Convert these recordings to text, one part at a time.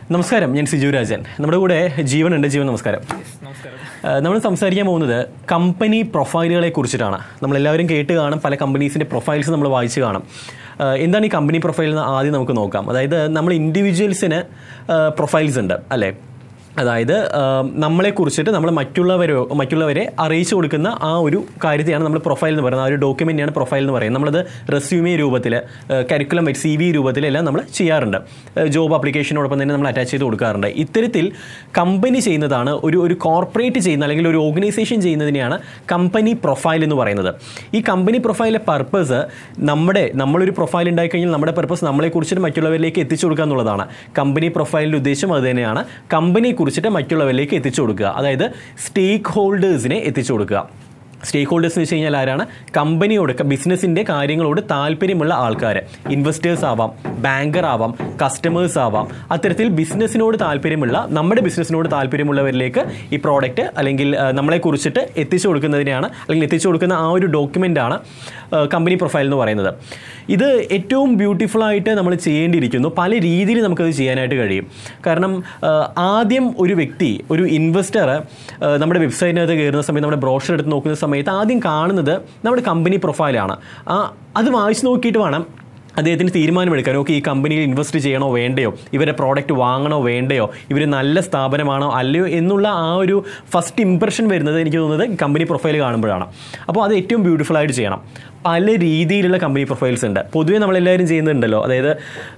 നമസ്കാരം ഞാൻ സിജു രാജൻ നമ്മുടെ കൂടെ ജീവൻ ഉണ്ട് ജീവൻ നമസ്കാരം നമസ്കാരം ഏഹ് നമ്മൾ സംസാരിക്കാൻ പോകുന്നത് കമ്പനി പ്രൊഫൈലുകളെ കുറിച്ചിട്ടാണ് നമ്മളെല്ലാവരും കേട്ട് കാണും പല കമ്പനീസിൻ്റെ പ്രൊഫൈൽസ് നമ്മൾ വായിച്ച് കാണും ഏഹ് എന്താണ് ഈ കമ്പനി പ്രൊഫൈൽ എന്ന് ആദ്യം നമുക്ക് നോക്കാം അതായത് നമ്മൾ ഇൻഡിവിജ്വൽസിന് പ്രൊഫൈൽസ് ഉണ്ട് അല്ലേ അതായത് ഏഹ് നമ്മളെ കുറിച്ചിട്ട് നമ്മൾ മറ്റുള്ളവരോ മറ്റുള്ളവരെ അറിയിച്ചു കൊടുക്കുന്ന ആ ഒരു കാര്യത്തെയാണ് നമ്മൾ പ്രൊഫൈൽ എന്ന് പറയുന്നത് ആ ഒരു ഡോക്യുമെൻ്റാണ് പ്രൊഫൈൽ എന്ന് പറയുന്നത് നമ്മളത് റെസ്യൂമേ രൂപത്തിൽ കരിക്കുലം വെച്ച് സി വി രൂപത്തിലെല്ലാം നമ്മൾ ചെയ്യാറുണ്ട് ജോബ് ആപ്ലിക്കേഷനോടൊപ്പം തന്നെ നമ്മൾ അറ്റാച്ച് ചെയ്ത് കൊടുക്കാറുണ്ട് ഇത്തരത്തിൽ കമ്പനി ചെയ്യുന്നതാണ് ഒരു ഒരു കോർപ്പറേറ്റ് ചെയ്യുന്ന അല്ലെങ്കിൽ ഒരു ഓർഗനൈസേഷൻ ചെയ്യുന്നതിനെയാണ് കമ്പനി പ്രൊഫൈൽ എന്ന് പറയുന്നത് ഈ കമ്പനി പ്രൊഫൈലിലെ പർപ്പസ് നമ്മുടെ നമ്മളൊരു പ്രൊഫൈൽ ഉണ്ടായി കഴിഞ്ഞാൽ നമ്മുടെ പർപ്പസ് നമ്മളെ കുറിച്ചിട്ട് മറ്റുള്ളവരിലേക്ക് എത്തിച്ചു കൊടുക്കുക എന്നുള്ളതാണ് കമ്പനി പ്രൊഫൈലിൻ്റെ ഉദ്ദേശം അത് തന്നെയാണ് കമ്പനിയെ കുറിച്ചിട്ട് മറ്റുള്ളവരിലേക്ക് എത്തിച്ചു കൊടുക്കുക അതായത് സ്റ്റേക്ക് ഹോൾഡേഴ്സിനെ എത്തിച്ചു കൊടുക്കുക സ്റ്റേക്ക് ഹോൾഡേഴ്സ് എന്ന് വെച്ച് കഴിഞ്ഞാൽ ആരാണ് കമ്പനിയോട് ബിസിനസ്സിൻ്റെ കാര്യങ്ങളോട് താല്പര്യമുള്ള ആൾക്കാർ ഇൻവെസ്റ്റേഴ്സ് ആവാം ബാങ്കർ ആവാം കസ്റ്റമേഴ്സ് ആവാം അത്തരത്തിൽ ബിസിനസ്സിനോട് താല്പര്യമുള്ള നമ്മുടെ ബിസിനസ്സിനോട് താല്പര്യമുള്ളവരിലേക്ക് ഈ പ്രോഡക്റ്റ് അല്ലെങ്കിൽ ആ, നമ്മളെ കുറിച്ചിട്ട് എത്തിച്ചു കൊടുക്കുന്നതിനെയാണ് അല്ലെങ്കിൽ എത്തിച്ചു കൊടുക്കുന്ന ആ ഒരു ഡോക്യുമെൻ്റാണ് കമ്പനി പ്രൊഫൈൽ എന്ന് പറയുന്നത് ഇത് ഏറ്റവും ബ്യൂട്ടിഫുൾ ആയിട്ട് നമ്മൾ ചെയ്യേണ്ടിയിരിക്കുന്നു പല രീതിയിൽ നമുക്കത് ചെയ്യാനായിട്ട് കഴിയും കാരണം ആ, ആദ്യം ഒരു വ്യക്തി ഒരു ഇൻവെസ്റ്റർ നമ്മുടെ വെബ്സൈറ്റിനകത്ത് കയറുന്ന സമയത്ത് നമ്മുടെ ബ്രോഷർ എടുത്ത് നോക്കുന്ന സമയത്ത് ആദ്യം കാണുന്നത് നമ്മുടെ കമ്പനി പ്രൊഫൈലാണ് ആ അത് വായിച്ച് നോക്കിയിട്ട് വേണം അദ്ദേഹത്തിന് തീരുമാനമെടുക്കാൻ ഓക്കെ ഈ കമ്പനിയിൽ ഇൻവെസ്റ്റ് ചെയ്യണോ വേണ്ടയോ ഇവരുടെ പ്രോഡക്റ്റ് വാങ്ങണോ വേണ്ടയോ ഇവർ നല്ല സ്ഥാപനമാണോ അല്ലയോ എന്നുള്ള ആ ഒരു ഫസ്റ്റ് ഇമ്പ്രഷൻ വരുന്നത് എനിക്ക് തോന്നുന്നത് കമ്പനി പ്രൊഫൈൽ കാണുമ്പോഴാണ് അപ്പോൾ അത് ഏറ്റവും ബ്യൂട്ടിഫുൾ ആയിട്ട് ചെയ്യണം പല രീതിയിലുള്ള കമ്പനി പ്രൊഫൈൽസ് ഉണ്ട് പൊതുവെ നമ്മളെല്ലാവരും ചെയ്യുന്നുണ്ടല്ലോ അതായത്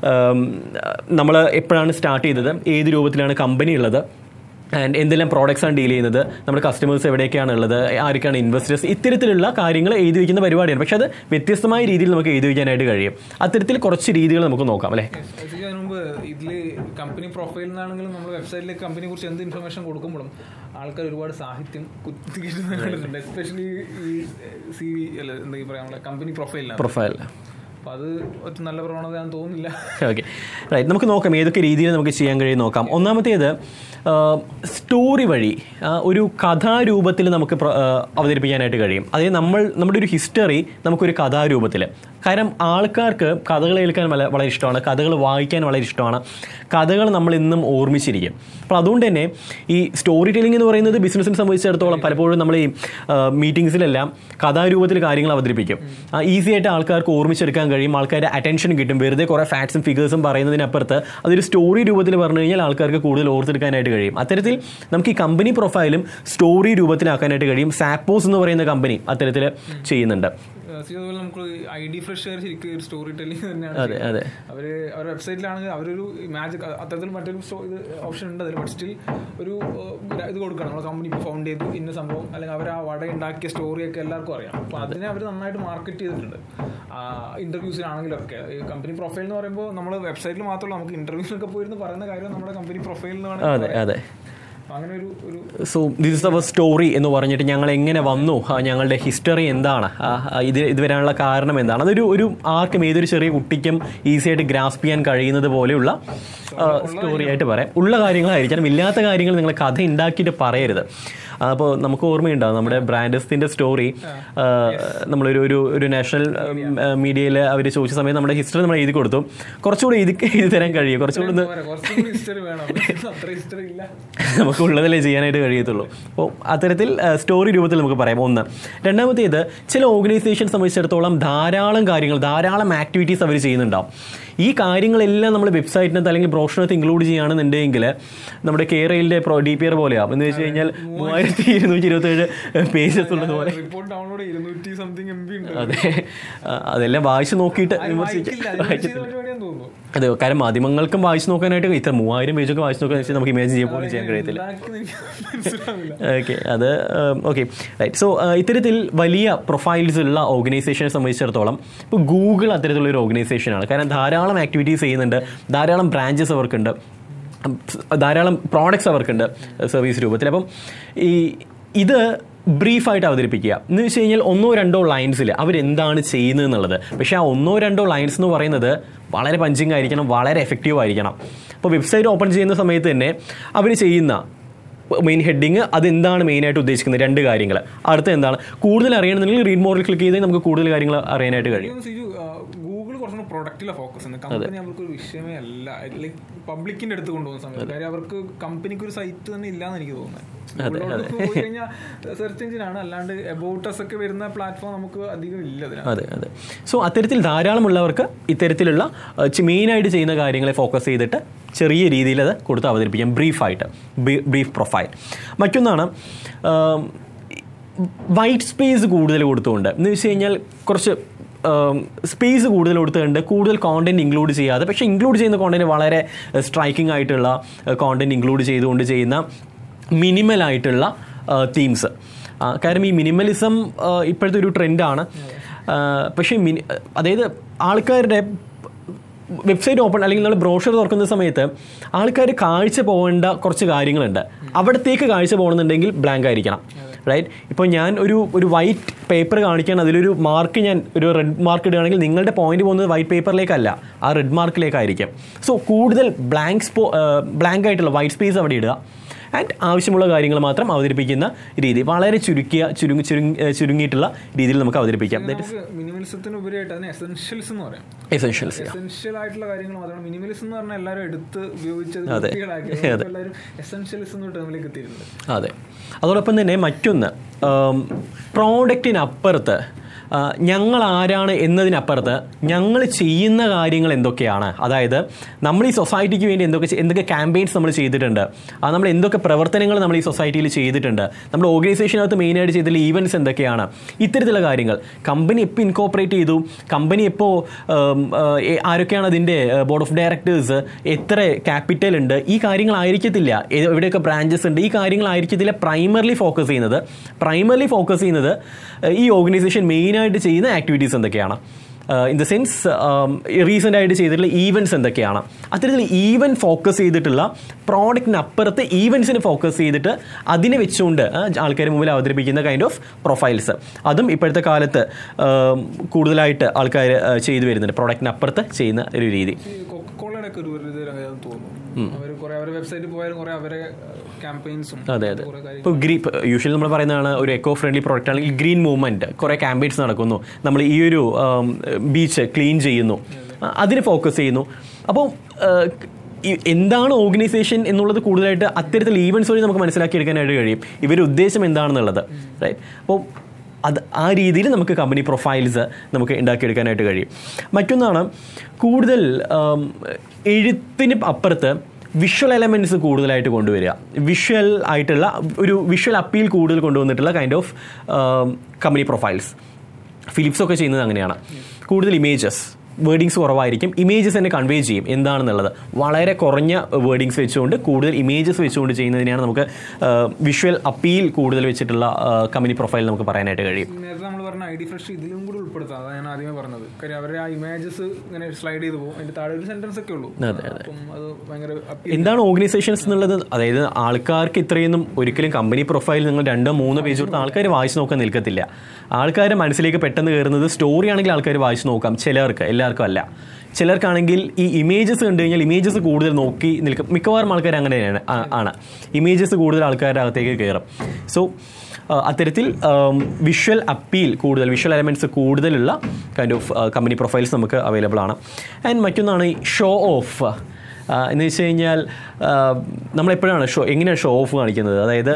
നമ്മൾ എപ്പോഴാണ് സ്റ്റാർട്ട് ചെയ്തത് ഏത് രൂപത്തിലാണ് കമ്പനി ഉള്ളത് ആൻഡ് എന്തെല്ലാം പ്രോഡക്റ്റ്സ് ആണ് ഡീൽ ചെയ്യുന്നത് നമ്മുടെ കസ്റ്റമേഴ്സ് എവിടെയൊക്കെയാണ് ഉള്ളത് ആരൊക്കെയാണ് ഇൻവെസ്റ്റേഴ്സ് ഇത്തരത്തിലുള്ള കാര്യങ്ങൾ എഴുതി വയ്ക്കുന്ന പരിപാടിയാണ് പക്ഷേ അത് വ്യത്യസ്തമായ രീതിയിൽ നമുക്ക് എഴുതി വയ്ക്കാനായിട്ട് കഴിയും അത്തരത്തിൽ കുറച്ച് രീതികൾ നമുക്ക് നോക്കാം അല്ലേ ശരിക്കും അതിന് മുമ്പ് ഇതില് കമ്പനി പ്രൊഫൈൽ നിന്നാണെങ്കിലും നമ്മൾ വെബ്സൈറ്റിലേക്ക് കമ്പനിയെ കുറിച്ച് എന്ത് ഇൻഫർമേഷൻ കൊടുക്കുമ്പോഴും ആൾക്കാർ ഒരുപാട് സാഹിത്യം കുത്തിക്കിട്ടുന്ന കണ്ടിട്ടുണ്ട് എസ്പെഷ്യലി ഈ സി വി അല്ല എന്താ പറയാ നമ്മളെ കമ്പനി പ്രൊഫൈലിലാണ് പ്രൊഫൈൽ അപ്പൊ അത് ഒരു നല്ല പ്രവണതയാണെന്ന് തോന്നുന്നില്ല ഓക്കെ റൈറ്റ് നമുക്ക് നോക്കാം ഏതൊക്കെ രീതിയിൽ നമുക്ക് ചെയ്യാൻ കഴിയും നോക്കാം ഒന്നാമത്തേത് സ്റ്റോറി വഴി ആ, ഒരു കഥാരൂപത്തിൽ നമുക്ക് പ്ര- ആ, അവതരിപ്പിക്കാനായിട്ട് കഴിയും അതായത് നമ്മൾ നമ്മുടെ ഒരു ഹിസ്റ്ററി നമുക്കൊരു കഥാരൂപത്തിൽ കാരണം ആൾക്കാർക്ക് കഥകൾ കേൾക്കാൻ വള- വളരെ ഇഷ്ടമാണ് കഥകൾ വായിക്കാൻ വളരെ ഇഷ്ടമാണ് കഥകൾ നമ്മൾ ഇന്നും ഓർമ്മിച്ചിരിക്കും അപ്പോൾ അതുകൊണ്ട് തന്നെ ഈ സ്റ്റോറി ടെല്ലിംഗ് എന്ന് പറയുന്നത് ബിസിനസ്സിനെ സംബന്ധിച്ചിടത്തോളം പലപ്പോഴും നമ്മൾ ഈ മീറ്റിംഗ്സിലെല്ലാം കഥാരൂപത്തിൽ കാര്യങ്ങൾ അവതരിപ്പിക്കും ഈസി ആയിട്ട് ആൾക്കാർക്ക് ഓർമ്മിച്ചെടുക്കാൻ കഴിയും ആൾക്കാരുടെ അറ്റൻഷൻ കിട്ടും വെറുതെ കുറേ ഫാക്ട്സും ഫിഗേഴ്സും പറയുന്നതിനപ്പുറത്ത് അതൊരു സ്റ്റോറി രൂപത്തിൽ പറഞ്ഞു കഴിഞ്ഞാൽ ആൾക്കാർക്ക് കൂടുതൽ ഓർത്തെടുക്കാനായിട്ട് കഴിയും അത്തരത്തിൽ നമുക്ക് ഈ കമ്പനി പ്രൊഫൈലും സ്റ്റോറി രൂപത്തിലാക്കാനായിട്ട് കഴിയും സാപ്പോസ് എന്ന് പറയുന്ന കമ്പനി അത്തരത്തിൽ ചെയ്യുന്നുണ്ട് ഏഹ് സി അതുപോലെ നമുക്ക് ഐ ഡി ഫ്രഷ് ശരിക്കും ഒരു സ്റ്റോറി ടെല്ലിംഗ് തന്നെയാണ് അതെ അതെ അവര് അവരുടെ വെബ്സൈറ്റിലാണെങ്കിൽ അവരൊരു മാജിക് അത്തരത്തിൽ മറ്റൊരു സ്റ്റോ- ഇത് ഓപ്ഷൻ ഉണ്ട് അതിൽ ബട്ട് സ്റ്റിൽ ഒരു ഏഹ്, ഇത് കൊടുക്കണം നമ്മളെ കമ്പനി ഇപ്പോൾ ഫൗണ്ട് ചെയ്തു ഇന്ന സംഭവം അല്ലെങ്കിൽ അവർ ആ വട ഉണ്ടാക്കിയ സ്റ്റോറിയൊക്കെ എല്ലാവർക്കും അറിയാം അപ്പോൾ അതിനെ അവർ നന്നായിട്ട് മാർക്കറ്റ് ചെയ്തിട്ടുണ്ട് ഇന്റർവ്യൂസിലാണെങ്കിലും ഒക്കെ ഈ കമ്പനി പ്രൊഫൈൽ എന്ന് പറയുമ്പോൾ നമ്മൾ വെബ്സൈറ്റിൽ മാത്രമല്ല നമുക്ക് ഇന്റർവ്യൂസിലൊക്കെ പോയിരുന്ന് പറയുന്ന കാര്യം നമ്മുടെ കമ്പനി പ്രൊഫൈൽ എന്ന് വേണമെങ്കിൽ അതെ അതെ അപ്പൊ അങ്ങനെ ഒരു ഒരു so this is our story എന്ന് പറഞ്ഞിട്ട് ഞങ്ങൾ എങ്ങനെ വന്നു ആ, ഞങ്ങളുടെ ഹിസ്റ്ററി എന്താണ് ആ, ആ, ഇത് ഇത് വരാനുള്ള കാരണം എന്താണ് അതൊരു ഒരു ആർക്കും ഏതൊരു ചെറിയ കുട്ടിക്കും ഈസി ആയിട്ട് ഗ്രാസ്പ് ചെയ്യാൻ കഴിയുന്നത് പോലെയുള്ള സ്റ്റോറി ആയിട്ട് പറയാം ഉള്ള കാര്യങ്ങളായിരിക്കണം ഇല്ലാത്ത കാര്യങ്ങൾ നിങ്ങൾ കഥ ഉണ്ടാക്കിയിട്ട് പറയരുത് അപ്പോൾ നമുക്ക് ഓർമ്മയുണ്ടാവും നമ്മുടെ ബ്രാൻഡസിൻ്റെ സ്റ്റോറി നമ്മളൊരു ഒരു ഒരു നാഷണൽ മീഡിയയിൽ അവർ ചോദിച്ച സമയത്ത് നമ്മുടെ ഹിസ്റ്ററി നമ്മൾ എഴുതി കൊടുത്തു കുറച്ചുകൂടി എഴുതി എഴുതി തരാൻ കഴിയും കുറച്ചുകൂടി ഒന്ന് പോരാ, കുറച്ചും കൂടി ഹിസ്റ്ററി വേണം അത്ര ഹിസ്റ്ററി ഇല്ല നമുക്ക് ഉള്ളതല്ലേ ചെയ്യാനായിട്ട് കഴിയത്തുള്ളൂ അപ്പോൾ അത്തരത്തിൽ സ്റ്റോറി രൂപത്തിൽ നമുക്ക് പറയാം ഒന്ന് രണ്ടാമത്തേത് ചില ഓർഗനൈസേഷൻ സംബന്ധിച്ചിടത്തോളം ധാരാളം കാര്യങ്ങൾ ധാരാളം ആക്ടിവിറ്റീസ് അവർ ചെയ്യുന്നുണ്ടാവും ഈ കാര്യങ്ങളെല്ലാം നമ്മൾ വെബ്സൈറ്റിനകത്ത് അല്ലെങ്കിൽ ബ്രോഷറിനകത്ത് ഇൻക്ലൂഡ് ചെയ്യുകയാണെന്നുണ്ടെങ്കിൽ നമ്മുടെ കേരളയിലെ പ്രോ ഡി പി ആർ പോലെയാവും എന്ന് വെച്ച് കഴിഞ്ഞാൽ മൂവായിരത്തി ഇരുന്നൂറ്റി ഇരുപത്തേഴ് പേജസ് ഉള്ളതുപോലെ റിപ്പോർട്ട് ഡൗൺലോഡ് ഇരുന്നൂറ്റി സംതിങ് എം ബി ഉണ്ട് അതെ ആ, അതെല്ലാം വായിച്ച് നോക്കിയിട്ട് വായിക്കില്ല വിമർശിക്കാം അതിന് ചെയ്ത പരിപാടിയാന്ന് തോന്നുന്നു അതെ കാരണം മാധ്യമങ്ങൾക്കും വായിച്ച് നോക്കാനായിട്ട് ഇത്ര മൂവായിരം പേജൊക്കെ വായിച്ച് നോക്കാൻ വെച്ചാൽ നമുക്ക് ഇമാജിൻ ചെയ്യാൻ പോലും ചെയ്യാൻ കഴിയത്തില്ല ഉണ്ടാക്കുന്നത് എനിക്ക് മനസ്സിലാവില്ല ഓക്കെ അത് ഓക്കെ റൈറ്റ് സോ ഇത്തരത്തിൽ വലിയ പ്രൊഫൈൽസ് ഉള്ള ഓർഗനൈസേഷനെ സംബന്ധിച്ചിടത്തോളം ഇപ്പോൾ ഗൂഗിൾ അത്തരത്തിലുള്ള ഒരു ഓർഗനൈസേഷനാണ് കാരണം ധാരാളം ആക്ടിവിറ്റീസ് ചെയ്യുന്നുണ്ട് ധാരാളം ബ്രാഞ്ചസ് അവർക്കുണ്ട് ഉം, ധാരാളം പ്രോഡക്ട്സ് അവർക്കുണ്ട് സർവീസ് രൂപത്തിൽ അപ്പം ഈ ഇത് ബ്രീഫായിട്ട് അവതരിപ്പിക്കുക എന്ന് വെച്ച് കഴിഞ്ഞാൽ ഒന്നോ രണ്ടോ ലൈൻസിൽ അവരെന്താണ് ചെയ്യുന്നത് എന്നുള്ളത് പക്ഷേ ആ ഒന്നോ രണ്ടോ ലൈൻസ് എന്ന് പറയുന്നത് വളരെ പഞ്ചിങ് ആയിരിക്കണം വളരെ എഫക്റ്റീവ് ആയിരിക്കണം അപ്പോൾ വെബ്സൈറ്റ് ഓപ്പൺ ചെയ്യുന്ന സമയത്ത് തന്നെ അവർ ചെയ്യുന്ന മെയിൻ ഹെഡിങ് അതെന്താണ് മെയിനായിട്ട് ഉദ്ദേശിക്കുന്നത് രണ്ട് കാര്യങ്ങൾ അടുത്ത എന്താണ് കൂടുതൽ അറിയണമെന്നുണ്ടെങ്കിൽ റീഡ് മോറിൽ ക്ലിക്ക് ചെയ്താൽ നമുക്ക് കൂടുതൽ കാര്യങ്ങൾ അറിയാനായിട്ട് കഴിയും സിജു ഗൂഗിൾ കുറച്ചുകൂടി പ്രൊഡക്റ്റിലെ ഫോക്കസ് ചെയ്യുന്നത് കമ്പനി അവർക്ക് ഒരു വിഷയമേ അല്ല ലൈക്ക് പബ്ലിക്കിന്റെ അടുത്ത് കൊണ്ടുപോകുന്ന സമയത്ത് കാര്യം അവർക്ക് കമ്പനിക്ക് ഒരു സൈറ്റ് തന്നെ ഇല്ലാന്ന് എനിക്ക് തോന്നുന്നത് പോയി കഴിഞ്ഞാൽ സെർച്ച് എഞ്ചിൻ ആണ് അല്ലാണ്ട് എബൌട്ടസ് ഒക്കെ വരുന്ന പ്ലാറ്റ്ഫോം നമുക്ക് അധികം ഇല്ല അതിനകത്ത് അതെ അതെ സോ അത്തരത്തിൽ ധാരാളമുള്ളവർക്ക് ഇത്തരത്തിലുള്ള മെയിനായിട്ട് ചെയ്യുന്ന കാര്യങ്ങളെ ഫോക്കസ് ചെയ്തിട്ട് ചെറിയ രീതിയിൽ അത് കൊടുത്ത് അവതരിപ്പിക്കാം ബ്രീഫായിട്ട് ബ്രീഫ് പ്രൊഫൈൽ മറ്റൊന്നാണ് വൈറ്റ് സ്പേസ് കൂടുതൽ കൊടുത്തുകൊണ്ട് എന്ന് വെച്ച് കഴിഞ്ഞാൽ കുറച്ച് സ്പേസ് കൂടുതൽ കൊടുത്തുകൊണ്ട് കൂടുതൽ കോണ്ടന്റ് ഇൻക്ലൂഡ് ചെയ്യാതെ പക്ഷേ ഇൻക്ലൂഡ് ചെയ്യുന്ന കോണ്ടന്റ് വളരെ സ്ട്രൈക്കിംഗ് ആയിട്ടുള്ള കോണ്ടന്റ് ഇൻക്ലൂഡ് ചെയ്തുകൊണ്ട് ചെയ്യുന്ന മിനിമൽ ആയിട്ടുള്ള തീംസ് കാരണം ഈ മിനിമലിസം ഇപ്പോഴത്തെ ഒരു ട്രെൻഡാണ് പക്ഷേ മിനി അതായത് ആൾക്കാരുടെ വെബ്സൈറ്റ് ഓപ്പൺ അല്ലെങ്കിൽ നമ്മൾ ബ്രോഷർ തുറക്കുന്ന സമയത്ത് ആൾക്കാർ കാഴ്ച പോകേണ്ട കുറച്ച് കാര്യങ്ങളുണ്ട് അവിടത്തേക്ക് കാഴ്ച പോകണമെന്നുണ്ടെങ്കിൽ ബ്ലാങ്ക് ആയിരിക്കണം റൈറ്റ് ഇപ്പോൾ ഞാൻ ഒരു ഒരു വൈറ്റ് പേപ്പർ കാണിക്കാൻ അതിലൊരു മാർക്ക് ഞാൻ ഒരു റെഡ് മാർക്ക് ഇടുകയാണെങ്കിൽ നിങ്ങളുടെ പോയിന്റ് പോകുന്നത് വൈറ്റ് പേപ്പറിലേക്കല്ല ആ റെഡ് മാർക്കിലേക്കായിരിക്കും സോ കൂടുതൽ ബ്ലാങ്ക് സ്പോ ബ്ലാങ്ക് ആയിട്ടുള്ള വൈറ്റ് സ്പേസ് അവിടെ ഇടുക ആൻഡ് ആവശ്യമുള്ള കാര്യങ്ങൾ മാത്രം അവതരിപ്പിക്കുന്ന രീതി വളരെ ചുരുക്കിയ ചുരുങ്ങി ചുരുങ്ങി ചുരുങ്ങിയിട്ടുള്ള രീതിയിൽ നമുക്ക് അവതരിപ്പിക്കാം ദാറ്റ് നമുക്ക് മിനിമലിസത്തിന് ഉപരിയായിട്ട് അതിന് എസെൻഷ്യൽസ് എന്ന് പറയാം എസെൻഷ്യൽസ് എസെൻഷ്യൽ ആയിട്ടുള്ള കാര്യങ്ങൾ മാത്രമാണ് മിനിമലിസം എന്ന് പറഞ്ഞാൽ എല്ലാവരും എടുത്ത് ഉപയോഗിച്ചത് അതെ. കുട്ടികളാക്കി എല്ലാവരും എസെൻഷ്യൽസ് എന്ന ടേമിലേക്ക് എത്തിയിട്ടുണ്ട് അതെ അതോടൊപ്പം തന്നെ മറ്റൊന്ന് പ്രോഡക്റ്റിനപ്പുറത്ത് ആ, ഞങ്ങൾ ആരാണ് എന്നതിനപ്പുറത്ത് ഞങ്ങൾ ചെയ്യുന്ന കാര്യങ്ങൾ എന്തൊക്കെയാണ് അതായത് നമ്മൾ ഈ സൊസൈറ്റിക്ക് വേണ്ടി എന്തൊക്കെ ചെ- എന്തൊക്കെ ക്യാമ്പയിൻസ് നമ്മൾ ചെയ്തിട്ടുണ്ട് അത് നമ്മൾ എന്തൊക്കെ പ്രവർത്തനങ്ങൾ നമ്മൾ ഈ സൊസൈറ്റിയിൽ ചെയ്തിട്ടുണ്ട് നമ്മുടെ ഓർഗനൈസേഷനകത്ത് മെയിനായിട്ട് ചെയ്തിട്ടുള്ള ഈവൻറ്റ്സ് എന്തൊക്കെയാണ് ഇത്തരത്തിലുള്ള കാര്യങ്ങൾ കമ്പനി എപ്പോൾ ഇൻകോപ്പറേറ്റ് ചെയ്തു കമ്പനി എപ്പോൾ ആരൊക്കെയാണ് അതിൻ്റെ ബോർഡ് ഓഫ് ഡയറക്ടേഴ്സ് എത്ര ക്യാപിറ്റൽ ഉണ്ട് ഈ കാര്യങ്ങളായിരിക്കത്തില്ല ഏത് എവിടെയൊക്കെ ബ്രാഞ്ചസ് ഉണ്ട് ഈ കാര്യങ്ങളായിരിക്കത്തില്ല പ്രൈമർലി ഫോക്കസ് ചെയ്യുന്നത് പ്രൈമർലി ഫോക്കസ് ചെയ്യുന്നത് ഏഹ്, ഈ ഓർഗനൈസേഷൻ മെയിനായിട്ട് ചെയ്യുന്ന ആക്ടിവിറ്റീസ് എന്തൊക്കെയാണ് ഇൻ ദ സെൻസ് റീസെൻ്റ് ആയിട്ട് ചെയ്തിട്ടുള്ള ഈവൻറ്റ്സ് എന്തൊക്കെയാണ് അത്തരത്തിൽ ഈവൻ ഫോക്കസ് ചെയ്തിട്ടുള്ള പ്രോഡക്റ്റിന് അപ്പുറത്ത് ഈവൻസിന് ഫോക്കസ് ചെയ്തിട്ട് അതിനെ വെച്ചുകൊണ്ട് ആൾക്കാർ മുമ്പിൽ അവതരിപ്പിക്കുന്ന കൈൻഡ് ഓഫ് പ്രൊഫൈൽസ് അതും ഇപ്പോഴത്തെ കാലത്ത് ആം, കൂടുതലായിട്ട് ആൾക്കാർ ചെയ്തു വരുന്നുണ്ട് പ്രോഡക്റ്റിന് അപ്പുറത്ത് ചെയ്യുന്ന ഒരു രീതി ഈ കൊക്കക്കോളയുടെ ഒക്കെ ഒരു ഇത് രംഗം തോന്നുന്നു അവർ കുറെ അവരുടെ വെബ്സൈറ്റിൽ പോയാലും കുറെ അവരെ ക്യാമ്പയിൻസും അതെ അതെ കുറെ കാര്യം ഇപ്പോൾ ഗ്രീൻ യൂഷ്വലി നമ്മൾ പറയുന്നതാണ് ഒരു എക്കോ ഫ്രണ്ട്ലി പ്രോഡക്റ്റ് ആണെങ്കിൽ ഗ്രീൻ മൂവ്മെൻറ്റ് കുറേ ക്യാമ്പയിൻസ് നടക്കുന്നു നമ്മൾ ഈ ഒരു ബീച്ച് ക്ലീൻ ചെയ്യുന്നു ആ, അതിന് ഫോക്കസ് ചെയ്യുന്നു അപ്പോൾ ഈ എന്താണ് ഓർഗനൈസേഷൻ എന്നുള്ളത് കൂടുതലായിട്ട് അത്തരത്തിൽ ഈവൻസ് വഴി നമുക്ക് മനസ്സിലാക്കിയെടുക്കാനായിട്ട് കഴിയും ഇവരുടെ ഉദ്ദേശം എന്താണെന്നുള്ളത് റൈറ്റ് അപ്പോൾ അത് ആ രീതിയിൽ നമുക്ക് കമ്പനി പ്രൊഫൈൽസ് നമുക്ക് ഉണ്ടാക്കിയെടുക്കാനായിട്ട് കഴിയും മറ്റൊന്നാണ് കൂടുതൽ ആം, എഴുത്തിന് അപ്പുറത്ത് വിഷ്വൽ എലമെൻറ്റ്സ് കൂടുതലായിട്ട് കൊണ്ടുവരിക വിഷ്വൽ ആയിട്ടുള്ള ഒരു വിഷ്വൽ അപ്പീൽ കൂടുതൽ കൊണ്ടുവന്നിട്ടുള്ള kind of company profiles Philips ഒക്കെ ചെയ്യുന്നത് അങ്ങനെയാണ് കൂടുതൽ ഇമേജസ് വേർഡിങ്സ് കുറവായിരിക്കും ഇമേജസ് തന്നെ കൺവേ ചെയ്യും എന്താണെന്നുള്ളത് വളരെ കുറഞ്ഞ വേർഡിങ്സ് വെച്ചുകൊണ്ട് കൂടുതൽ ഇമേജസ് വെച്ചുകൊണ്ട് ചെയ്യുന്നതിനെയാണ് നമുക്ക് വിഷ്വൽ അപ്പീൽ കൂടുതൽ വെച്ചിട്ടുള്ള കമ്പനി പ്രൊഫൈൽ നമുക്ക് പറയാനായിട്ട് കഴിയും നേരത്തെ നമ്മൾ പറഞ്ഞ ഐ ഡി ഫ്രഷ് ഇതിലും കൂടി ഉൾപ്പെടുത്താം അതാണ് ഞാൻ ആദ്യമേ പറഞ്ഞത് കാര്യം അവരുടെ ആ ഇമേജസ് ഇങ്ങനെ സ്ലൈഡ് ചെയ്ത് പോകും അതിന്റെ താഴെ ഒരു സെന്റൻസ് ഒക്കെ ഉള്ളൂ അപ്പം അത് ഭയങ്കര appeal- എന്താണ് ഓർഗനൈസേഷൻസ് എന്നുള്ളത് അതായത് ആൾക്കാർക്ക് ഇത്രയൊന്നും ഒരിക്കലും കമ്പനി പ്രൊഫൈൽ നിങ്ങൾ രണ്ടോ മൂന്നോ പേജ് കൊടുത്ത് ആൾക്കാർ വായിച്ചു നോക്കാൻ നിൽക്കത്തില്ല ആൾക്കാരുടെ മനസ്സിലേക്ക് പെട്ടെന്ന് കയറുന്നത് സ്റ്റോറി ആണെങ്കിൽ ആൾക്കാർ വായിച്ചു നോക്കാം ചിലർക്ക് എല്ലാവർക്കും അല്ല ചിലർക്കാണെങ്കിൽ ഈ ഇമേജസ് കണ്ടു കഴിഞ്ഞാൽ ഇമേജസ് കൂടുതൽ നോക്കി നിൽക്കും മിക്കവാറും ആൾക്കാർ അങ്ങനെയാണ് ആ- ആണ് ഇമേജസ് കൂടുതൽ ആൾക്കാരുടെ അകത്തേക്ക് കയറും സോ അത്തരത്തിൽ വിഷ്വൽ അപ്പീൽ കൂടുതൽ വിഷ്വൽ എലമെൻറ്റ്സ് കൂടുതലുള്ള കൈൻഡ് ഓഫ് കമ്പനി പ്രൊഫൈൽസ് നമുക്ക് അവൈലബിൾ ആണ് ആൻഡ് മറ്റൊന്നാണ് ഈ ഷോ ഓഫ് എന്ന് വെച്ച് കഴിഞ്ഞാൽ നമ്മളെപ്പോഴാണ് ഷോ എങ്ങനെയാണ് ഷോ ഓഫ് കാണിക്കുന്നത് അതായത്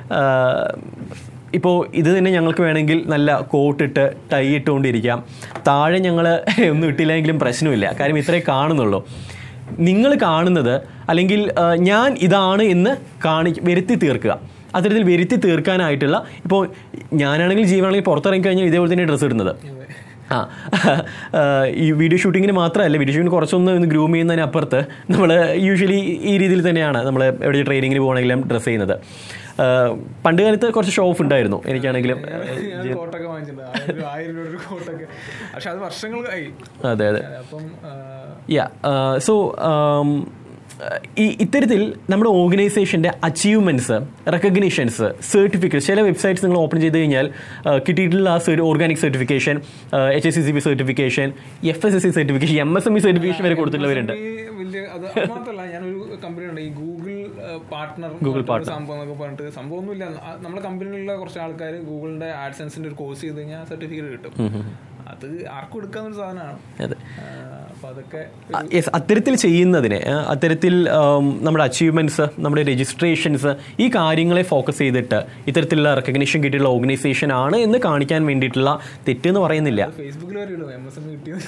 ഇപ്പോൾ ഇത് തന്നെ ഞങ്ങൾക്ക് വേണമെങ്കിൽ നല്ല കോട്ടിട്ട് ടൈ ഇട്ടുകൊണ്ടിരിക്കാം താഴെ ഞങ്ങൾ ഒന്നും ഇട്ടില്ലെങ്കിലും പ്രശ്നമില്ല കാര്യം ഇത്രേ കാണുന്നുള്ളൂ നിങ്ങൾ കാണുന്നത് അല്ലെങ്കിൽ ആ, ഞാൻ ഇതാണ് എന്ന് കാണി വരുത്തി തീർക്കുക അത്തരത്തിൽ വരുത്തി തീർക്കാനായിട്ടുള്ള ഇപ്പോൾ ഞാനാണെങ്കിൽ ജീവനാണെങ്കിൽ പുറത്തിറങ്ങി കഴിഞ്ഞാൽ ഇതേപോലെ തന്നെ ഡ്രസ്സ് ഇടുന്നത് ആ ആ, ഈ വീഡിയോ ഷൂട്ടിങ്ങിന് മാത്രമല്ല വീഡിയോ ഷൂട്ടിന് കുറച്ചൊന്ന് ഒന്ന് ഗ്രൂം ചെയ്യുന്നതിന് അപ്പുറത്ത് നമ്മൾ യൂഷ്വലി ഈ രീതിയിൽ തന്നെയാണ് നമ്മൾ എവിടെ ട്രെയിനിങ്ങിന് പോകണമെങ്കിലും ഡ്രസ്സ് ചെയ്യുന്നത് ആ, പണ്ട് കാലത്ത് കുറച്ച് ഷോ ഓഫ് ഉണ്ടായിരുന്നു എനിക്കാണെങ്കിലും ഞാൻ കോട്ടൊക്കെ വാങ്ങിച്ചിട്ടുണ്ട് ആ ഒരു ആയിരം രൂപ ഒരു കോട്ടൊക്കെ പക്ഷെ അത് വർഷങ്ങളായി അതെ അതെ അപ്പം ആ, യാ സോ ഈ ഇത്തരത്തിൽ നമ്മുടെ ഓർഗനൈസേഷൻ്റെ അച്ചീവ്മെൻറ്റ്സ് റെക്കഗ്നീഷൻസ് സർട്ടിഫിക്കറ്റ് ചില വെബ്സൈറ്റ്സ് നിങ്ങൾ ഓപ്പൺ ചെയ്ത് കഴിഞ്ഞാൽ ആ, കിട്ടിയിട്ടുള്ള ആ organic certification H S C C B certification F S S C certification M S M E certification വരെ കൊടുത്തിട്ടുള്ളവരുണ്ട് ഈ വലിയ അത് അത് മാത്രമല്ല ഞാനൊരു കമ്പനി ഉണ്ട് ഈ ഗൂഗിൾ പാർട്ട്ണർ Google partner. സംഭവം എന്നൊക്കെ പറഞ്ഞിട്ട് സംഭവമൊന്നുമില്ല ആ, നമ്മുടെ കമ്പനിയിലുള്ള കുറച്ച് ആൾക്കാർ ഗൂഗിളിന്റെ ആഡ്സെൻസിന്റെ ഒരു കോഴ്സ് ചെയ്ത് കഴിഞ്ഞാൽ സർട്ടിഫിക്കറ്റ് കിട്ടും അത് ആർക്കും എടുക്കാവുന്ന ഒരു സാധനമാണ് അതെ ആ, അപ്പോൾ അതൊക്കെ യെസ് അത്തരത്തിൽ ചെയ്യുന്നതിന് ആ, അത്തരത്തിൽ ആം, നമ്മുടെ അച്ചീവ്മെൻറ്റ്സ് നമ്മുടെ രജിസ്ട്രേഷൻസ് ഈ കാര്യങ്ങളെ ഫോക്കസ് ചെയ്തിട്ട് ഇത്തരത്തിലുള്ള റെക്കഗ്നീഷൻ കിട്ടിയിട്ടുള്ള ഓർഗനൈസേഷൻ ആണ് എന്ന് കാണിക്കാൻ വേണ്ടിയിട്ടുള്ള തെറ്റെന്ന് പറയുന്നില്ല ഫേസ്ബുക്കിൽ വരെ ഇടും എം എസ് എം കിട്ടിയത്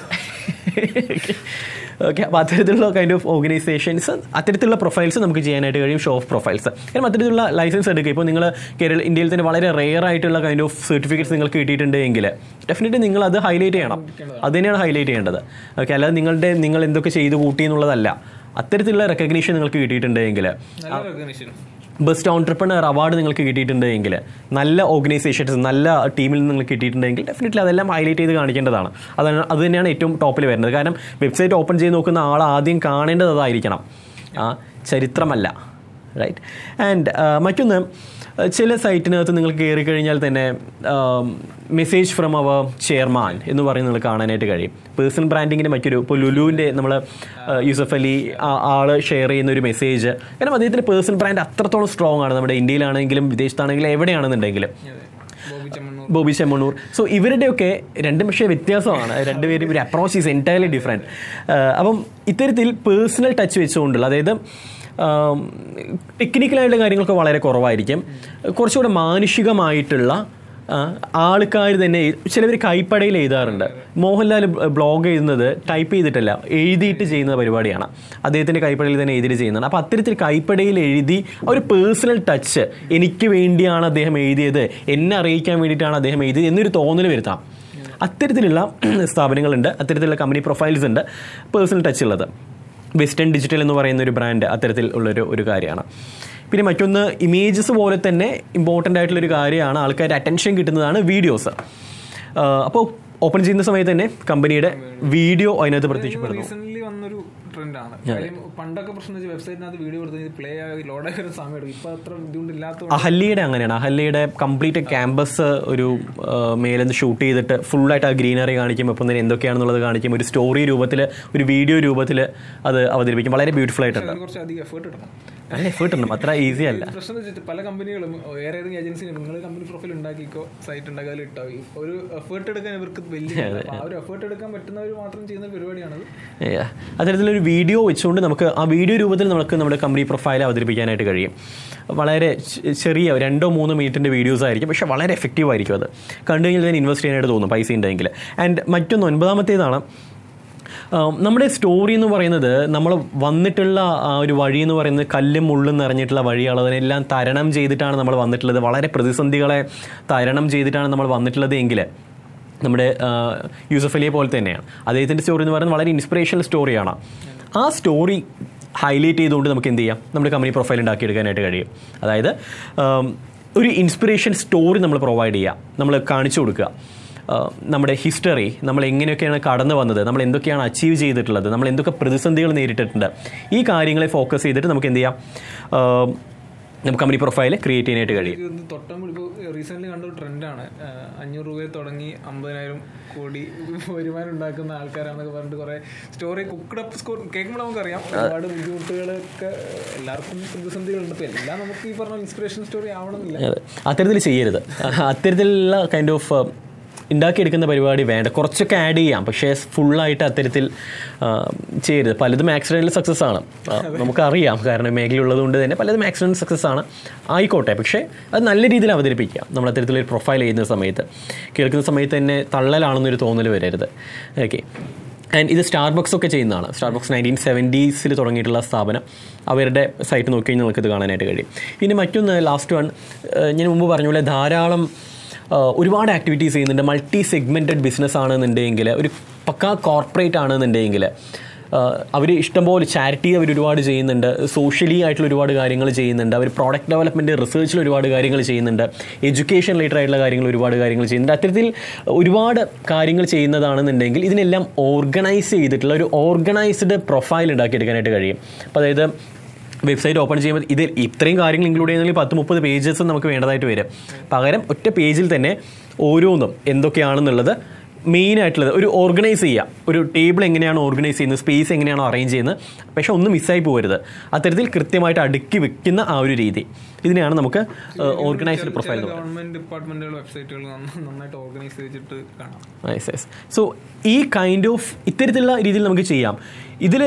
ഓക്കെ അപ്പോൾ അത്തരത്തിലുള്ള കൈൻഡ് ഓഫ് ഓർഗനൈസേഷൻസ് അത്തരത്തിലുള്ള പ്രൊഫൈൽസ് നമുക്ക് ചെയ്യാനായിട്ട് കഴിയും ഷോ ഓഫ് പ്രൊഫൈൽസ് കാരണം അത്തരത്തിലുള്ള ലൈസൻസ് എടുക്കുക ഇപ്പോൾ നിങ്ങൾ കേരള ഇന്ത്യയിൽ തന്നെ വളരെ റെയർ ആയിട്ടുള്ള കൈൻഡ് ഓഫ് സർട്ടിഫിക്കറ്റ്സ് നിങ്ങൾക്ക് കിട്ടിയിട്ടുണ്ടെങ്കിൽ ഡെഫിനറ്റ്ലി നിങ്ങൾ അത് ഹൈലൈറ്റ് ചെയ്യണം അത് തന്നെയാണ് ഹൈലൈറ്റ് ചെയ്യേണ്ടത് ഓക്കെ അല്ലാതെ നിങ്ങളുടെ നിങ്ങൾ എന്തൊക്കെ ചെയ്തു കൂട്ടി എന്നുള്ളതല്ല അത്തരത്തിലുള്ള റെക്കഗ്നീഷൻ നിങ്ങൾക്ക് കിട്ടിയിട്ടുണ്ടെങ്കിൽ നല്ല റെക്കഗ്നേഷൻ ബെസ്റ്റ് ഓൺടർപ്രണർ അവാർഡ് നിങ്ങൾക്ക് കിട്ടിയിട്ടുണ്ടെങ്കിൽ നല്ല ഓർഗനൈസേഷൻസ് നല്ല ടീമിൽ നിന്ന് നിങ്ങൾക്ക് കിട്ടിയിട്ടുണ്ടെങ്കിൽ ഡെഫിനറ്റ്ലി അതെല്ലാം ഹൈലൈറ്റ് ചെയ്ത് കാണിക്കേണ്ടതാണ് അതാണ് അത് തന്നെയാണ് ഏറ്റവും ടോപ്പിൽ വരുന്നത് കാരണം വെബ്സൈറ്റ് ഓപ്പൺ ചെയ്ത് നോക്കുന്ന ആൾ ആദ്യം കാണേണ്ടത് അതായിരിക്കണം ആ ചരിത്രമല്ല റൈറ്റ് ആൻഡ് മറ്റൊന്ന് അഹ് ചില സൈറ്റിനകത്ത് നിങ്ങൾ കയറി കഴിഞ്ഞാൽ തന്നെ മെസ്സേജ് ഫ്രം അവർ ചെയർമാൻ എന്ന് പറയുന്നത് നിങ്ങൾ കാണാനായിട്ട് കഴിയും പേഴ്സണൽ ബ്രാൻഡിങ്ങിൻ്റെ മറ്റൊരു ഇപ്പോൾ ലുലുവിൻ്റെ നമ്മൾ യൂസഫ് അലി ആ- ആള് ഷെയർ ചെയ്യുന്ന ഒരു മെസ്സേജ് കാരണം അദ്ദേഹത്തിൻ്റെ പേഴ്സണൽ ബ്രാൻഡ് അത്രത്തോളം സ്ട്രോങ് ആണ് നമ്മുടെ ഇന്ത്യയിലാണെങ്കിലും വിദേശത്താണെങ്കിലും എവിടെയാണെന്നുണ്ടെങ്കിലും ബോബി ചെമ്മണ്ണൂർ ബോബി ചെമ്മണ്ണൂർ സോ ഇവരുടെയൊക്കെ രണ്ടും പക്ഷേ വ്യത്യാസമാണ് രണ്ടുപേരും ഒരു അപ്രോച്ച് ഈസ് എൻറ്റയർലി ഡിഫറെൻറ്റ് അപ്പം ഇത്തരത്തിൽ പേഴ്സണൽ ടച്ച് വെച്ചുകൊണ്ടുള്ള അതായത് ടെക്നിക്കലായിട്ടുള്ള കാര്യങ്ങളൊക്കെ വളരെ കുറവായിരിക്കും കുറച്ചുകൂടെ മാനുഷികമായിട്ടുള്ള ആൾക്കാർ തന്നെ ചിലവർ കൈപ്പടയിൽ എഴുതാറുണ്ട് മോഹൻലാൽ ബ്ലോഗ് എഴുതുന്നത് ടൈപ്പ് ചെയ്തിട്ടല്ല എഴുതിയിട്ട് ചെയ്യുന്ന പരിപാടിയാണ് അദ്ദേഹത്തിൻ്റെ കൈപ്പടയിൽ തന്നെ എഴുതിയിട്ട് ചെയ്യുന്നതാണ് അപ്പോൾ അത്തരത്തിൽ കൈപ്പടയിൽ എഴുതി ആ ഒരു പേഴ്സണൽ ടച്ച് എനിക്ക് വേണ്ടിയാണ് അദ്ദേഹം എഴുതിയത് എന്നെ അറിയിക്കാൻ വേണ്ടിയിട്ടാണ് അദ്ദേഹം എഴുതിയത് എന്നൊരു തോന്നൽ വരുത്താം അത്തരത്തിലുള്ള സ്ഥാപനങ്ങളുണ്ട് അത്തരത്തിലുള്ള കമ്പനി പ്രൊഫൈൽസ് ഉണ്ട് പേഴ്സണൽ ടച്ച് ഉള്ളത് വെസ്റ്റേൺ ഡിജിറ്റൽ എന്ന് പറയുന്ന ഒരു ബ്രാൻഡ് അത്തരത്തിൽ ഉള്ളൊരു ഒരു കാര്യമാണ് പിന്നെ മറ്റൊന്ന് ഇമേജസ് പോലെ തന്നെ ഇമ്പോർട്ടൻ്റ് ആയിട്ടുള്ളൊരു കാര്യമാണ് ആൾക്കാർ അറ്റൻഷൻ കിട്ടുന്നതാണ് വീഡിയോസ് അപ്പോൾ ഓപ്പൺ ചെയ്യുന്ന സമയത്ത് തന്നെ കമ്പനിയുടെ വീഡിയോ അതിനകത്ത് പ്രത്യക്ഷപ്പെടുന്നു റീസെന്റ് വന്നൊരു ട്രെൻഡാണ് കാര്യം പണ്ടൊക്കെ പ്രശ്നം വെച്ചാൽ വെബ്സൈറ്റിനകത്ത് വീഡിയോ കൊടുത്ത് പ്ലേ ആയി ലോഡാക്കി ഒരു സമയം എടുക്കും ഇപ്പൊ അത്ര ബുദ്ധിമുട്ടില്ലാത്ത അഹല്യയുടെ അങ്ങനെയാണ് അഹല്യയുടെ കംപ്ലീറ്റ് ക്യാമ്പസ് ഒരു ആ, മേലെന്ന് ഷൂട്ട് ചെയ്തിട്ട് ഫുള്ളായിട്ട് ആ ഗ്രീനറി കാണിക്കും ഒപ്പം തന്നെ എന്തൊക്കെയാണെന്നുള്ളത് കാണിക്കും ഒരു സ്റ്റോറി രൂപത്തിൽ ഒരു വീഡിയോ രൂപത്തിൽ അത് അവതരിപ്പിക്കും വളരെ ബ്യൂട്ടിഫുൾ ആയിട്ടുണ്ട് അതിന് കുറച്ച് അധികം എഫേർട്ട് ഇടണം നല്ല എഫേർട്ട് ഉണ്ട് അത്ര ഈസി അല്ല പ്രശ്നം എന്ന് വെച്ചിട്ട് പല കമ്പനികളും വേറെ ഏതെങ്കിലും ഏജൻസി നിങ്ങൾ കമ്പനി പ്രൊഫൈൽ ഉണ്ടാക്കിക്കോ സൈറ്റ് ഉണ്ടാക്കി അതിൽ ഇട്ടോ ഒരു എഫേർട്ട് എടുക്കാൻ ഇവർക്ക് വലിയ അപ്പൊ ആ ഒരു എഫേർട്ട് എടുക്കാൻ പറ്റുന്നവർ മാത്രം ചെയ്യുന്ന ഒരു പരിപാടിയാണത് Yeah. അത്തരത്തിലൊരു വീഡിയോ വെച്ചുകൊണ്ട് നമുക്ക് ആ വീഡിയോ രൂപത്തിൽ നമുക്ക് നമ്മുടെ കമ്പനി പ്രൊഫൈൽ അവതരിപ്പിക്കാനായിട്ട് കഴിയും വളരെ ചെ- ചെറിയ രണ്ടോ മൂന്നോ മിനിറ്റിൻ്റെ വീഡിയോസ് ആയിരിക്കും പക്ഷേ വളരെ എഫക്റ്റീവ് ആയിരിക്കും അത് കണ്ടു കഴിഞ്ഞാൽ തന്നെ ഇൻവെസ്റ്റ് ചെയ്യാനായിട്ട് തോന്നും പൈസ ഉണ്ടെങ്കിൽ ആൻഡ് മറ്റൊന്ന് ഒൻപതാമത്തേതാണ് ആം, നമ്മുടെ സ്റ്റോറി എന്ന് പറയുന്നത് നമ്മൾ വന്നിട്ടുള്ള ആ ഒരു വഴി എന്ന് പറയുന്നത് കല്ലും മുള്ളും നിറഞ്ഞിട്ടുള്ള വഴിയാണ് അതിനെല്ലാം തരണം ചെയ്തിട്ടാണ് നമ്മൾ വന്നിട്ടുള്ളത് വളരെ പ്രതിസന്ധികളെ തരണം ചെയ്തിട്ടാണ് നമ്മൾ വന്നിട്ടുള്ളത് എങ്കിൽ നമ്മുടെ ആ, യൂസഫ് അലിയെ പോലെ തന്നെയാണ് അദ്ദേഹത്തിൻ്റെ സ്റ്റോറി എന്ന് പറയുന്നത് വളരെ ഇൻസ്പിറേഷണൽ സ്റ്റോറിയാണ് ആ സ്റ്റോറി ഹൈലൈറ്റ് ചെയ്തുകൊണ്ട് നമുക്ക് എന്ത് ചെയ്യാം നമ്മുടെ കമ്പനി പ്രൊഫൈൽ ഉണ്ടാക്കിയെടുക്കാനായിട്ട് കഴിയും അതായത് ആം, ഒരു ഇൻസ്പിറേഷൻ സ്റ്റോറി നമ്മൾ പ്രൊവൈഡ് ചെയ്യുക നമ്മൾ കാണിച്ചു കൊടുക്കുക ആഹ് നമ്മുടെ ഹിസ്റ്ററി നമ്മൾ എങ്ങനെയൊക്കെയാണ് കടന്നു വന്നത് നമ്മൾ എന്തൊക്കെയാണ് അച്ചീവ് ചെയ്തിട്ടുള്ളത് നമ്മൾ എന്തൊക്കെ പ്രതിസന്ധികൾ നേരിട്ടിട്ടുണ്ട് ഈ കാര്യങ്ങളെ ഫോക്കസ് ചെയ്തിട്ട് നമുക്ക് എന്ത് ചെയ്യാം ആഹ് നമുക്ക് കമ്പനി പ്രൊഫൈൽ ക്രിയേറ്റ് ചെയ്യാനായിട്ട് കഴിയും ഇത് ഒന്ന് തൊട്ടം ഇപ്പോൾ റീസെന്റ് കണ്ട ഒരു ട്രെൻഡാണ് അഞ്ഞൂറ് രൂപയിൽ തുടങ്ങി അമ്പതിനായിരം കോടി വരുമാനം ഉണ്ടാക്കുന്ന ആൾക്കാരാണെന്നൊക്കെ പറഞ്ഞിട്ട് കുറെ സ്റ്റോറി കുക്കഡ് അപ്പ് സ്കോർ കേൾക്കുമ്പോൾ നമുക്കറിയാം ഒരുപാട് ബുദ്ധിമുട്ടുകളൊക്കെ എല്ലാവർക്കും പ്രതിസന്ധികളുണ്ട് ഇപ്പോൾ എല്ലാം നമുക്ക് ഈ പറഞ്ഞ ഇൻസ്പിറേഷൻ സ്റ്റോറി ആവണമെന്നില്ല അതെ അത്തരത്തിൽ ചെയ്യരുത് അത്തരത്തിലുള്ള കൈൻഡ് ഓഫ് ഉണ്ടാക്കിയെടുക്കുന്ന പരിപാടി വേണ്ട കുറച്ചൊക്കെ ആഡ് ചെയ്യാം പക്ഷേ ഫുള്ളായിട്ട് അത്തരത്തിൽ ആ, ചെയ്യരുത് പലതും ആക്സിഡൻറ്റിൽ സക്സസ് ആണ് ആ, നമുക്കറിയാം കാരണം മേഖലയുള്ളത് കൊണ്ട് തന്നെ പലതും ആക്സിഡൻറ്റ് സക്സസ് ആണ് ആയിക്കോട്ടെ പക്ഷേ അത് നല്ല രീതിയിൽ അവതരിപ്പിക്കുക നമ്മൾ അത്തരത്തിലൊരു പ്രൊഫൈൽ ചെയ്യുന്ന സമയത്ത് കേൾക്കുന്ന സമയത്ത് തന്നെ തള്ളലാണെന്നൊരു തോന്നൽ വരരുത് ഓക്കെ ആൻഡ് ഇത് സ്റ്റാർബക്സ് ഒക്കെ ചെയ്യുന്നതാണ് സ്റ്റാർബക്സ് നയൻറ്റീൻ സെവൻറ്റീസിൽ തുടങ്ങിയിട്ടുള്ള സ്ഥാപനം അവരുടെ സൈറ്റ് നോക്കി കഴിഞ്ഞാൽ നിങ്ങൾക്ക് ഇത് കാണാനായിട്ട് കഴിയും ഇനി മറ്റൊന്ന് ലാസ്റ്റ് വൺ ഞാൻ മുമ്പ് പറഞ്ഞ പോലെ ധാരാളം ആ, ഒരുപാട് ആക്ടിവിറ്റീസ് ചെയ്യുന്നുണ്ട് മൾട്ടി സെഗ്മെൻറ്റഡ് ബിസിനസ് ആണെന്നുണ്ടെങ്കിൽ ഒരു പക്കാ കോർപ്പറേറ്റ് ആണെന്നുണ്ടെങ്കിൽ അവർ ഇഷ്ടംപോലെ ചാരിറ്റി അവർ ഒരുപാട് ചെയ്യുന്നുണ്ട് സോഷ്യലി ആയിട്ടുള്ള ഒരുപാട് കാര്യങ്ങൾ ചെയ്യുന്നുണ്ട് അവർ പ്രോഡക്റ്റ് ഡെവലപ്മെൻറ്റ് റിസർച്ചിൽ ഒരുപാട് കാര്യങ്ങൾ ചെയ്യുന്നുണ്ട് എഡ്യൂക്കേഷൻ റിലേറ്റഡ് ആയിട്ടുള്ള കാര്യങ്ങൾ ഒരുപാട് കാര്യങ്ങൾ ചെയ്യുന്നുണ്ട് അത്തരത്തിൽ ഒരുപാട് കാര്യങ്ങൾ ചെയ്യുന്നതാണെന്നുണ്ടെങ്കിൽ ഇതിനെല്ലാം ഓർഗനൈസ് ചെയ്തിട്ടുള്ള ഒരു ഓർഗനൈസ്ഡ് പ്രൊഫൈൽ ഉണ്ടാക്കിയെടുക്കാനായിട്ട് കഴിയും അപ്പോൾ അതായത് വെബ്സൈറ്റ് ഓപ്പൺ ചെയ്യുമ്പോൾ ഇത് ഇത്രയും കാര്യങ്ങൾ ഇൻക്ലൂഡ് ചെയ്യുന്നെങ്കിൽ പത്ത് മുപ്പത് പേജസ് നമുക്ക് വേണ്ടതായിട്ട് വരും പകരം ഒറ്റ പേജിൽ തന്നെ ഓരോന്നും എന്തൊക്കെയാണെന്നുള്ളത് മെയിൻ ആയിട്ടുള്ളത് ഒരു ഓർഗനൈസ് ചെയ്യുക ഒരു ടേബിൾ എങ്ങനെയാണ് ഓർഗനൈസ് ചെയ്യുന്നത് സ്പേസ് എങ്ങനെയാണോ അറേഞ്ച് ചെയ്യുന്നത് പക്ഷേ ഒന്നും മിസ്സായി പോകരുത് അത്തരത്തിൽ കൃത്യമായിട്ട് അടുക്കി വെക്കുന്ന ആ ഒരു രീതി ഇതിനെയാണ് നമുക്ക് ഓർഗനൈസ്ഡ് പ്രൊഫൈൽ ഗവൺമെന്റ് ഡിപ്പാർട്ട്മെന്റുകൾ വെബ്സൈറ്റുകൾ നന്നായിട്ട് ഓർഗനൈസ് ചെയ്തിട്ട് കാണാം യെസ് യെസ് സോ ഈ കൈൻഡ് ഓഫ് ഇത്തരത്തിലുള്ള രീതിയിൽ നമുക്ക് ചെയ്യാം ഇതിൽ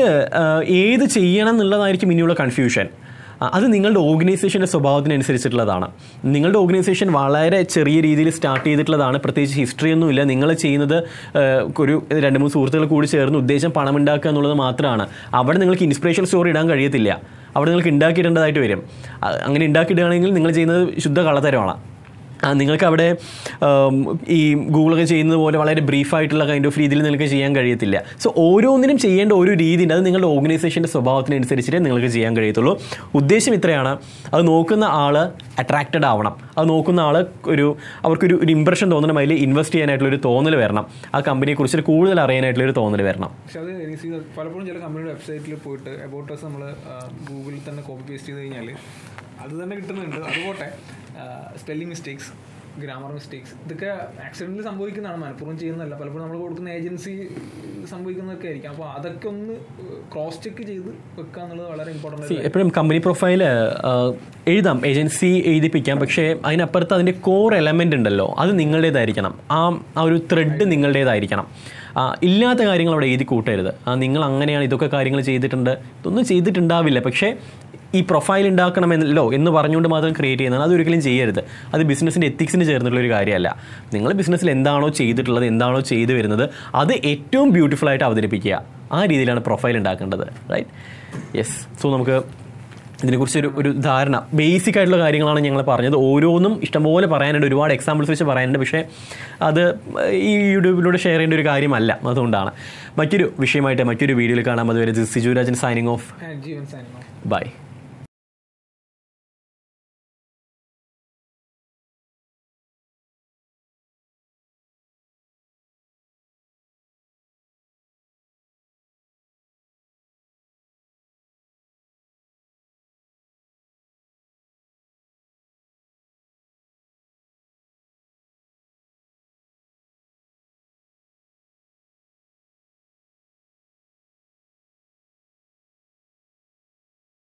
ഏത് ചെയ്യണം എന്നുള്ളതായിരിക്കും ഇനിയുള്ള കൺഫ്യൂഷൻ അത് നിങ്ങളുടെ ഓർഗനൈസേഷൻ്റെ സ്വഭാവത്തിനനുസരിച്ചിട്ടുള്ളതാണ് നിങ്ങളുടെ ഓർഗനൈസേഷൻ വളരെ ചെറിയ രീതിയിൽ സ്റ്റാർട്ട് ചെയ്തിട്ടുള്ളതാണ് പ്രത്യേകിച്ച് ഹിസ്റ്ററി ഒന്നുമില്ല നിങ്ങൾ ചെയ്യുന്നത് ആ, ഒരു രണ്ട് മൂന്ന് സുഹൃത്തുക്കൾ കൂടി ചേർന്ന് ഉദ്ദേശം പണം ഉണ്ടാക്കുക എന്നുള്ളത് മാത്രമാണ് അവിടെ നിങ്ങൾക്ക് ഇൻസ്പിറേഷൻ സ്റ്റോറി ഇടാൻ കഴിയത്തില്ല അവിടെ നിങ്ങൾക്ക് ഉണ്ടാക്കിയിടേണ്ടതായിട്ട് വരും ആ, അങ്ങനെ ഉണ്ടാക്കിയിടുകയാണെങ്കിൽ നിങ്ങൾ ചെയ്യുന്നത് ശുദ്ധ കള്ളത്തരമാണ് ആ, നിങ്ങൾക്ക് അവിടെ ഉം, ഈ ഗൂഗിളൊക്കെ ചെയ്യുന്നത് പോലെ വളരെ ബ്രീഫായിട്ടുള്ള കൈൻഡ് ഓഫ് രീതിയിൽ നിങ്ങൾക്ക് ചെയ്യാൻ കഴിയത്തില്ല സോ ഓരോന്നിനും ചെയ്യേണ്ട ഒരു രീതി ഉണ്ട് അത് നിങ്ങളുടെ ഓർഗനൈസേഷൻ്റെ സ്വഭാവത്തിനനുസരിച്ചിട്ടേ നിങ്ങൾക്ക് ചെയ്യാൻ കഴിയത്തുള്ളൂ ഉദ്ദേശം ഇത്രയാണ് അത് നോക്കുന്ന ആൾ അട്രാക്റ്റഡ് ആവണം അത് നോക്കുന്ന ആൾ ഒരു അവർക്കൊരു ഒരു ഇമ്പ്രഷൻ തോന്നണം അതിൽ ഇൻവെസ്റ്റ് ചെയ്യാനായിട്ടുള്ള ഒരു തോന്നൽ വരണം ആ കമ്പനിയെക്കുറിച്ച് കൂടുതൽ അറിയാനായിട്ടുള്ള ഒരു തോന്നൽ വരണം പക്ഷെ അത് റിലീസ് ചെയ്ത് പലപ്പോഴും ചില കമ്പനിയുടെ വെബ്സൈറ്റിൽ പോയിട്ട് അബൌട്ടസ് നമ്മൾ ഗൂഗിളിൽ തന്നെ കോപ്പി പേസ്റ്റ് ചെയ്ത് കഴിഞ്ഞാൽ അത് തന്നെ കിട്ടുന്നുണ്ട് അതുപോട്ടെ സ്പെല്ലിംഗ് മിസ്റ്റേക്സ് ഗ്രാമർ മിസ്റ്റേക്സ് ഇതൊക്കെ ആക്സിഡന്റിൽ സംഭവിക്കുന്നതാണ് മനഃപൂർവ്വം ചെയ്യുന്നതല്ല പലപ്പോഴും നമ്മൾ കൊടുക്കുന്ന ഏജൻസി സംഭവിക്കുന്നതൊക്കെ ആയിരിക്കും അപ്പോൾ അതൊക്കെ ഒന്ന് ക്രോസ് ചെക്ക് ചെയ്ത് വെക്കുക എന്നുള്ളത് വളരെ ഇമ്പോർട്ടൻ്റ് എപ്പോഴും കമ്പനി പ്രൊഫൈൽ എഴുതാം ഏജൻസി എഴുതിപ്പിക്കാം പക്ഷേ അതിനപ്പുറത്ത് അതിൻ്റെ കോർ എലമെൻ്റ് ഉണ്ടല്ലോ അത് നിങ്ങളുടേതായിരിക്കണം ആ ആ ഒരു ത്രെഡ് നിങ്ങളുടേതായിരിക്കണം ആ, ഇല്ലാത്ത കാര്യങ്ങൾ അവിടെ എഴുതി കൂട്ടരുത് ആ, നിങ്ങൾ അങ്ങനെയാണ് ഇതൊക്കെ കാര്യങ്ങൾ ചെയ്തിട്ടുണ്ട് ഇതൊന്നും ചെയ്തിട്ടുണ്ടാവില്ല പക്ഷേ ഈ പ്രൊഫൈൽ ഉണ്ടാക്കണമെന്നല്ലോ എന്ന് പറഞ്ഞുകൊണ്ട് മാത്രം ക്രിയേറ്റ് ചെയ്യുന്നതാണ് അതൊരിക്കലും ചെയ്യരുത് അത് ബിസിനസ്സിൻ്റെ എത്തിക്സിന് ചേർന്നിട്ടുള്ള ഒരു കാര്യമല്ല നിങ്ങൾ ബിസിനസ്സിൽ എന്താണോ ചെയ്തിട്ടുള്ളത് എന്താണോ ചെയ്തു വരുന്നത് അത് ഏറ്റവും ബ്യൂട്ടിഫുൾ ആയിട്ട് അവതരിപ്പിക്കുക ആ രീതിയിലാണ് പ്രൊഫൈൽ ഉണ്ടാക്കേണ്ടത് റൈറ്റ് യെസ് സോ നമുക്ക് ഇതിനെക്കുറിച്ച് ഒരു ഒരു ധാരണ ബേസിക് ആയിട്ടുള്ള കാര്യങ്ങളാണ് ഞങ്ങൾ പറഞ്ഞത് ഓരോന്നും ഇഷ്ടംപോലെ പറയാനുണ്ട് ഒരുപാട് എക്സാമ്പിൾസ് വെച്ച് പറയാനുണ്ട് പക്ഷേ അത് ഈ യൂട്യൂബിലൂടെ ഷെയർ ചെയ്യേണ്ട ഒരു കാര്യമല്ല അതുകൊണ്ടാണ് മറ്റൊരു വിഷയമായിട്ട് മറ്റൊരു വീഡിയോയിൽ കാണാം അതുവരെ സിജുരാജൻ സൈനിങ് ഓഫ് ജീവൻ സാനിമോ ബൈ